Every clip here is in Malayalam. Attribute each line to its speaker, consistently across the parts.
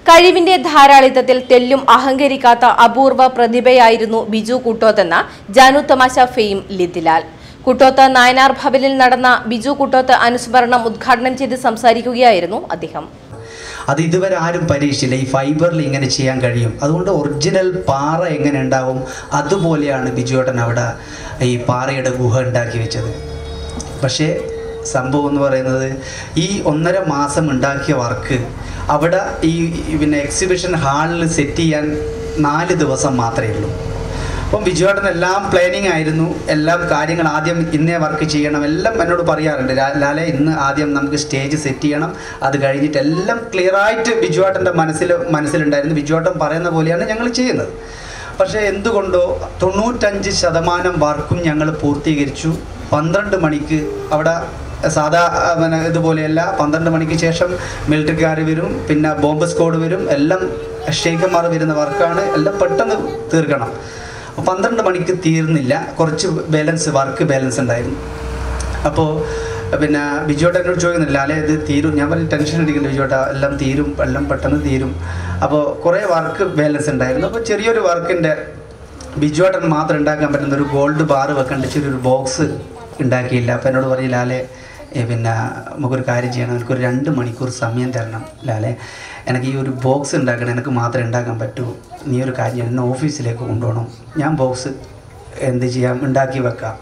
Speaker 1: കഴിവിന്റെ ധാരാളിത്തത്തിൽ തെല്ലും അഹങ്കരിക്കാത്ത അപൂർവ പ്രതിഭയായിരുന്നു ബിജു കുട്ടോത്തെന്ന ജാനു തമാശ ഫെയിം ലിതിലാൽ കുട്ടോത്ത് നായനാർ ഭവനിൽ നടന്ന ബിജു കുട്ടോത്ത് അനുസ്മരണം ഉദ്ഘാടനം ചെയ്ത് സംസാരിക്കുകയായിരുന്നു അദ്ദേഹം
Speaker 2: അത് ഇതുവരെ ആരും പരീക്ഷിച്ചില്ല ഈ ഫൈബറിൽ ഇങ്ങനെ ചെയ്യാൻ കഴിയും അതുകൊണ്ട് ഒറിജിനൽ പാറ എങ്ങനെ ഉണ്ടാവും അതുപോലെയാണ് ബിജുവേട്ടൻ അവിടെ ഈ പാറയുടെ ഗുഹ ഉണ്ടാക്കി വെച്ചത് പക്ഷേ സംഭവം എന്ന് പറയുന്നത് ഈ ഒന്നര മാസം ഉണ്ടാക്കിയ വർക്ക് അവിടെ ഈ പിന്നെ എക്സിബിഷൻ ഹാളിൽ സെറ്റ് ചെയ്യാൻ നാല് ദിവസം മാത്രമേ ഉള്ളൂ അപ്പം ബിജുവേട്ടൻ എല്ലാം പ്ലാനിങ് ആയിരുന്നു എല്ലാം കാര്യങ്ങൾ ആദ്യം ഇന്നേ വർക്ക് ചെയ്യണം എല്ലാം എന്നോട് പറയാറുണ്ട് "ലാ- ലാലെ ഇന്ന് ആദ്യം നമുക്ക് സ്റ്റേജ് സെറ്റ് ചെയ്യണം അത് കഴിഞ്ഞിട്ട് എല്ലാം ക്ലിയർ ആയിട്ട് ബിജുവേട്ടൻ്റെ മനസ്സിൽ മനസ്സിലുണ്ടായിരുന്നു ബിജുവേട്ടൻ പറയുന്ന പോലെയാണ് ഞങ്ങൾ ചെയ്യുന്നത് പക്ഷേ എന്തുകൊണ്ടോ തൊണ്ണൂറ്റഞ്ച് ശതമാനം വർക്കും ഞങ്ങൾ പൂർത്തീകരിച്ചു പന്ത്രണ്ട് മണിക്ക് അവിടെ സാധാ ആ, പിന്നെ ഇതുപോലെയല്ല പന്ത്രണ്ട് മണിക്ക് ശേഷം മിലിറ്ററിക്കാർ വരും പിന്നെ ബോംബ് സ്ക്വാഡ് വരും എല്ലാം ഷെയ്ഖന്മാർ വരുന്ന വർക്കാണ് എല്ലാം പെട്ടെന്ന് തീർക്കണം പന്ത്രണ്ട് മണിക്ക് തീർന്നില്ല കുറച്ച് ബാലൻസ് വർക്ക് ബാലൻസ് ഉണ്ടായിരുന്നു അപ്പോൾ പിന്നെ ബിജുവേട്ട എന്നോട് ചോദിക്കുന്നില്ല അല്ലെ ഇത് തീരും ഞാൻ പറഞ്ഞു ടെൻഷൻ അടിക്കില്ല ബിജുവേട്ട എല്ലാം തീരും എല്ലാം പെട്ടെന്ന് തീരും അപ്പോൾ കുറേ വർക്ക് ബാലൻസ് ഉണ്ടായിരുന്നു അപ്പോൾ ചെറിയൊരു വർക്കിൻ്റെ ബിജുവേട്ടൻ മാത്രം ഉണ്ടാക്കാൻ പറ്റുന്ന ഒരു ഗോൾഡ് ബാർ വെക്കേണ്ട ചെറിയൊരു ബോക്സ് ഉണ്ടാക്കിയില്ല അപ്പോൾ എന്നോട് പറയും ലാലെ ഏ, പിന്നെ നമുക്കൊരു കാര്യം ചെയ്യണം എനിക്കൊരു രണ്ട് മണിക്കൂർ സമയം തരണം ലാലെ എനിക്ക് ഈ ഒരു ബോക്സ് ഉണ്ടാക്കണം എനിക്ക് മാത്രമേ ഉണ്ടാക്കാൻ പറ്റൂ നീ ഒരു കാര്യം ചെയ്യണം എന്നെ ഓഫീസിലേക്ക് കൊണ്ടുപോകണം ഞാൻ ബോക്സ് എന്ത് ചെയ്യാം ഉണ്ടാക്കി വെക്കാം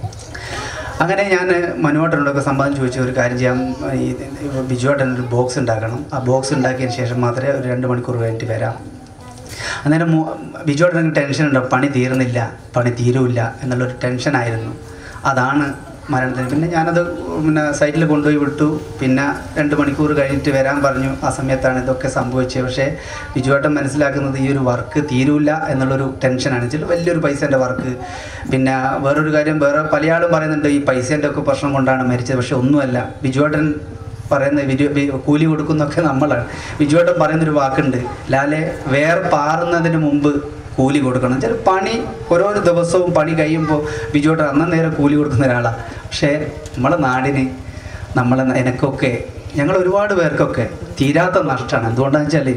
Speaker 2: അങ്ങനെ ഞാൻ മനുവേട്ടനോടൊക്കെ സമ്മതം ചോദിച്ചു ഒരു കാര്യം ചെയ്യാം ഈ ബിജുവേട്ടൻ ഒരു ബോക്സ് ഉണ്ടാക്കണം ആ ബോക്സ് ഉണ്ടാക്കിയതിന് ശേഷം മാത്രമേ ഒരു രണ്ട് മണിക്കൂർ കഴിഞ്ഞിട്ട് വരാം അന്നേരം മു- ബിജുവേട്ടൻ ടെൻഷൻ ഉണ്ട് പണി തീർന്നില്ല പണി തീരൂല്ല എന്നുള്ളൊരു ടെൻഷനായിരുന്നു അതാണ് മരണത്തിന് പിന്നെ ഞാനത് പിന്നെ സൈറ്റിൽ കൊണ്ടുപോയി വിട്ടു പിന്നെ രണ്ട് മണിക്കൂർ കഴിഞ്ഞിട്ട് വരാൻ പറഞ്ഞു ആ സമയത്താണ് ഇതൊക്കെ സംഭവിച്ചത് പക്ഷേ ബിജുവേട്ടൻ മനസ്സിലാക്കുന്നത് ഈ ഒരു വർക്ക് തീരൂല എന്നുള്ളൊരു ടെൻഷനാണ് ചില വലിയൊരു പൈസേൻ്റെ വർക്ക് പിന്നെ വേറൊരു കാര്യം വേറെ പല ആളും പറയുന്നുണ്ട് ഈ പൈസേൻ്റെ ഒക്കെ പ്രശ്നം കൊണ്ടാണ് മരിച്ചത് പക്ഷേ ഒന്നുമല്ല ബിജുവേട്ടൻ പറയുന്ന വിജു വി- കൂലി കൊടുക്കുന്നൊക്കെ നമ്മളാണ് ബിജുവേട്ടൻ പറയുന്നൊരു വാക്കുണ്ട് ലാലെ വേർ പാറുന്നതിന് മുമ്പ് കൂലി കൊടുക്കണം ചില പണി ഓരോ ദിവസവും പണി കഴിയുമ്പോൾ ബിജുവേട്ടൻ അന്ന നേരം കൂലി കൊടുക്കുന്ന ഒരാളാണ് പക്ഷേ നമ്മളെ നാടിന് നമ്മളെ എനക്കൊക്കെ ഞങ്ങൾ ഒരുപാട് പേർക്കൊക്കെ തീരാത്ത നഷ്ടമാണ് എന്തുകൊണ്ടാണെന്ന് വെച്ചാൽ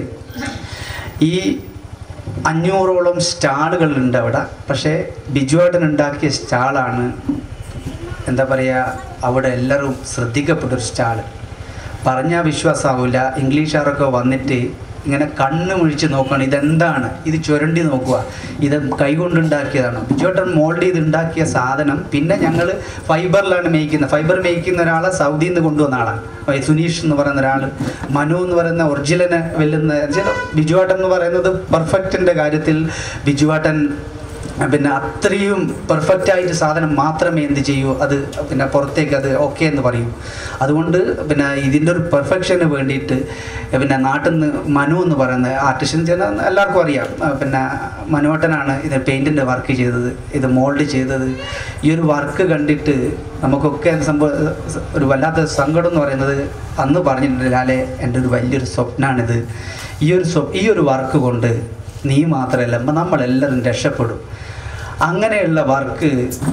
Speaker 2: ഈ അഞ്ഞൂറോളം സ്റ്റാളുകളുണ്ട് അവിടെ പക്ഷേ ബിജുവേട്ടൻ ഉണ്ടാക്കിയ സ്റ്റാളാണ് എന്താ പറയുക അവിടെ എല്ലാവരും ശ്രദ്ധിക്കപ്പെട്ടൊരു സ്റ്റാള് പറഞ്ഞാൽ വിശ്വാസമാവില്ല ഇംഗ്ലീഷുകാരൊക്കെ വന്നിട്ട് ഇങ്ങനെ കണ്ണ് മുഴിച്ച് നോക്കണം ഇതെന്താണ് ഇത് ചുരണ്ടി നോക്കുക ഇത് കൈകൊണ്ടുണ്ടാക്കിയതാണ് ബിജുവേട്ടൻ മോൾഡ് ചെയ്ത് ഉണ്ടാക്കിയ സാധനം പിന്നെ ഞങ്ങൾ ഫൈബറിലാണ് മേയ്ക്കുന്നത് ഫൈബർ മേയ്ക്കുന്ന ഒരാളെ സൗദിയിൽ നിന്ന് കൊണ്ടുവന്ന ആളാണ് ഈ സുനീഷ് എന്ന് പറയുന്ന ഒരാൾ മനു എന്ന് പറയുന്ന ഒറിജിനലിനെ വെല്ലുന്ന ചില ബിജുവേട്ടൻ എന്ന് പറയുന്നത് പെർഫെക്റ്റിൻ്റെ കാര്യത്തിൽ ബിജുവേട്ടൻ പിന്നെ അത്രയും പെർഫെക്റ്റ് ആയിട്ട് സാധനം മാത്രമേ എന്ത് ചെയ്യൂ അത് പിന്നെ പുറത്തേക്ക് അത് ഓക്കെ എന്ന് പറയൂ അതുകൊണ്ട് പിന്നെ ഇതിൻ്റെ ഒരു പെർഫെക്ഷന് വേണ്ടിയിട്ട് പിന്നെ നാട്ടിൽ നിന്ന് മനു എന്ന് പറയുന്ന ആർട്ടിഷ്യൻ ചെയ്യുന്ന എല്ലാവർക്കും അറിയാം ആ, പിന്നെ മനുവട്ടനാണ് ഇത് പെയിൻറ്റിൻ്റെ വർക്ക് ചെയ്തത് ഇത് മോൾഡ് ചെയ്തത് ഈ ഒരു വർക്ക് കണ്ടിട്ട് നമുക്കൊക്കെ എന്ത് സംഭവം ഒരു വല്ലാത്ത സങ്കടം എന്ന് പറയുന്നത് അന്ന് പറഞ്ഞിട്ടുണ്ട് ലാലെ എൻ്റെ ഒരു വലിയൊരു സ്വപ്നമാണിത് ഈ ഒരു സ്വ ഈ ഒരു വർക്ക് കൊണ്ട് നീ മാത്രമല്ല നമ്മളെല്ലാവരും രക്ഷപ്പെടും അങ്ങനെയുള്ള വർക്ക്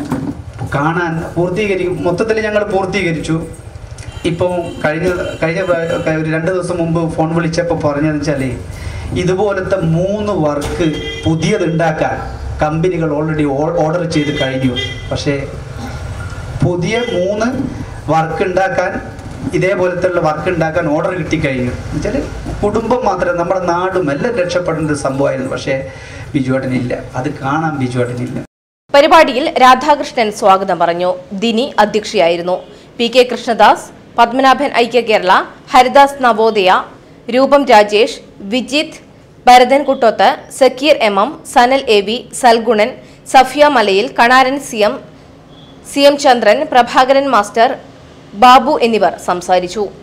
Speaker 2: കാണാൻ പൂർത്തീകരിക്കും മൊത്തത്തിൽ ഞങ്ങൾ പൂർത്തീകരിച്ചു ഇപ്പോൾ കഴിഞ്ഞ കഴിഞ്ഞ പ്രാ- ഒരു രണ്ട് ദിവസം മുമ്പ് ഫോൺ വിളിച്ചപ്പോൾ പറഞ്ഞതെന്ന് വെച്ചാൽ ഇതുപോലത്തെ മൂന്ന് വർക്ക് പുതിയത് ഉണ്ടാക്കാൻ കമ്പനികൾ ഓൾറെഡി ഓർഡർ ചെയ്ത് കഴിഞ്ഞു പക്ഷേ പുതിയ മൂന്ന് വർക്ക് ഉണ്ടാക്കാൻ ഇതേപോലത്തെ ഉള്ള വർക്ക് ഉണ്ടാക്കാൻ ഓർഡർ കിട്ടിക്കഴിഞ്ഞു എന്നുവെച്ചാൽ കുടുംബം മാത്രം നമ്മുടെ നാടും എല്ലാം രക്ഷപ്പെടേണ്ട ഒരു സംഭവമായിരുന്നു പക്ഷേ ബിജുവേട്ടനില്ല അത് കാണാൻ ബിജുവേട്ടനില്ല
Speaker 1: പരിപാടിയിൽ രാധാകൃഷ്ണൻ സ്വാഗതം പറഞ്ഞു ദിനി അധ്യക്ഷയായിരുന്നു പി കെ കൃഷ്ണദാസ് പത്മനാഭൻ ഐക്യ കേരള ഹരിദാസ് നവോദയ രൂപം Rajesh Vijith Bharathan Kuttoth Sakkeer M M Sanal A V Salgunan Safiya Malayil Kanaran C M C M Chandran Prabhakaran master Babu എന്നിവർ സംസാരിച്ചു